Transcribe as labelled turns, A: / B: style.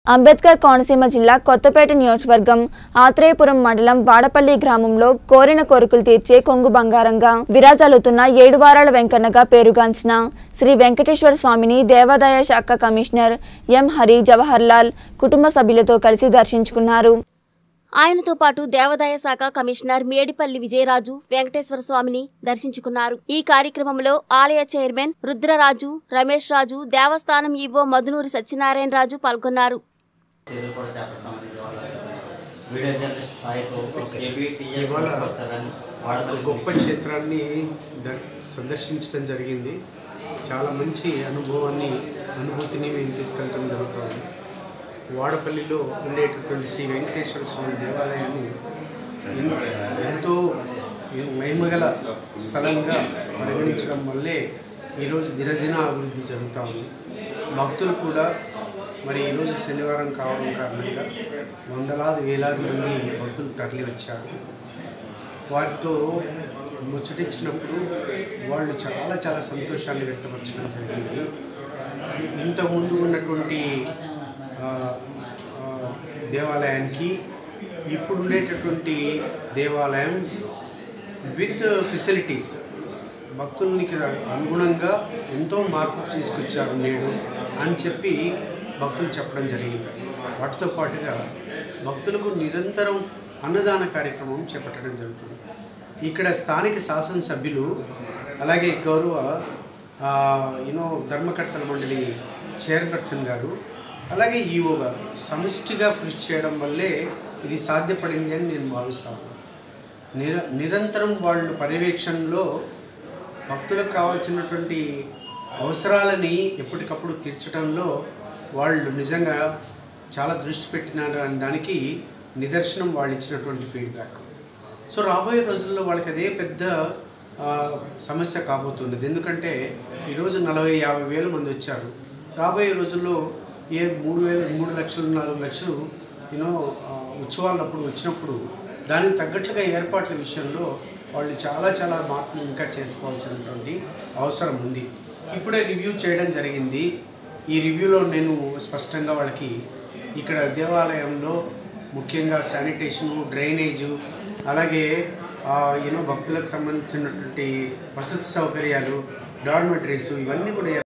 A: అంబేద్కర్ కోనసీమ జిల్లా కొత్తపేట నియోజకవర్గం ఆత్రేయపురం మండలం వాడపల్లి గ్రామంలో కోరిన కోరికలు తీర్చే కొంగు బంగారంగా విరాజాలుతున్న ఏడు వారాల వెంకన్నగా పేరుగాంచిన శ్రీ వెంకటేశ్వర స్వామిని దేవాదాయ శాఖ కమిషనర్ ఎం హరి జవహర్లాల్ కుటుంబ సభ్యులతో కలిసి దర్శించుకున్నారు
B: ఆయనతో పాటు దేవాదాయ శాఖ కమిషనర్ మేడిపల్లి విజయరాజు వెంకటేశ్వర స్వామిని దర్శించుకున్నారు ఈ కార్యక్రమంలో ఆలయ చైర్మన్ రుద్రరాజు రమేష్ రాజు దేవస్థానం ఈవో మధునూరి సత్యనారాయణ రాజు పాల్గొన్నారు
C: చర్యలు కూడా చేపడతాం అనేది వాళ్ళ వీడియో జర్నలిస్ట్ సాయితో ఏబిటిఎస్
D: ఇవాళ
C: సెవెన్
D: ఒక
C: వాడపల్లి
D: గొప్ప క్షేత్రాన్ని దర్ సందర్శించడం జరిగింది చాలా మంచి అనుభవాన్ని అనుభూతిని మేము తీసుకెళ్ళటం జరుగుతుంది వాడపల్లిలో ఉండేటటువంటి శ్రీ వెంకటేశ్వర స్వామి దేవాలయాన్ని ఎన్- ఎంతో మహిమగల స్థలంగా పరిగణించడం వల్లే ఈరోజు దినదిన అభివృద్ధి జరుగుతూ ఉంది భక్తులు కూడా మరి ఈరోజు శనివారం కావడం కారణంగా వందలాది వేలాది మంది భక్తులు తరలి వచ్చారు వారితో ముచ్చటించినప్పుడు వాళ్ళు చాలా చాలా సంతోషాన్ని వ్యక్తపరచడం జరిగింది ఇంతకుముందు ఉన్నటువంటి ఆ, ఆ, దేవాలయానికి ఇప్పుడు ఉండేటటువంటి దేవాలయం విత్ ఫెసిలిటీస్ భక్తులకి అనుగుణంగా ఎంతో మార్పు తీసుకొచ్చారు నేడు అని చెప్పి భక్తులు చెప్పడం జరిగింది వాటితో పాటుగా భక్తులకు నిరంతరం అన్నదాన కార్యక్రమం చేపట్టడం జరుగుతుంది ఇక్కడ స్థానిక శాసనసభ్యులు అలాగే గౌరవ యూనో ధర్మకర్తల మండలి చైర్పర్సన్ గారు అలాగే ఈఓ గారు సమిష్టిగా కృషి చేయడం వల్లే ఇది సాధ్యపడింది అని నేను భావిస్తాను నిర నిరంతరం వాళ్ళు పర్యవేక్షణలో భక్తులకు కావాల్సినటువంటి అవసరాలని ఎప్పటికప్పుడు తీర్చడంలో వాళ్ళు నిజంగా చాలా దృష్టి పెట్టినారు అనే దానికి నిదర్శనం వాళ్ళు ఇచ్చినటువంటి ఫీడ్బ్యాక్ సో రాబోయే రోజుల్లో వాళ్ళకి అదే పెద్ద ఆ, సమస్య కాబోతున్నది ఎందుకంటే ఈరోజు నలభై యాభై వేల మంది వచ్చారు రాబోయే రోజుల్లో ఏ మూడు వేల మూడు లక్షలు నాలుగు లక్షలు యూనో ఉత్సవాలప్పుడు వచ్చినప్పుడు దానికి తగ్గట్లుగా ఏర్పాట్ల విషయంలో వాళ్ళు చాలా చాలా మార్పులు ఇంకా చేసుకోవాల్సినటువంటి అవసరం ఉంది ఇప్పుడే రివ్యూ చేయడం జరిగింది ఈ రివ్యూలో నేను స్పష్టంగా వాళ్ళకి ఇక్కడ దేవాలయంలో ముఖ్యంగా శానిటేషను డ్రైనేజు అలాగే యూనో భక్తులకు సంబంధించినటువంటి వసతి సౌకర్యాలు డార్మెటరీస్ ఇవన్నీ కూడా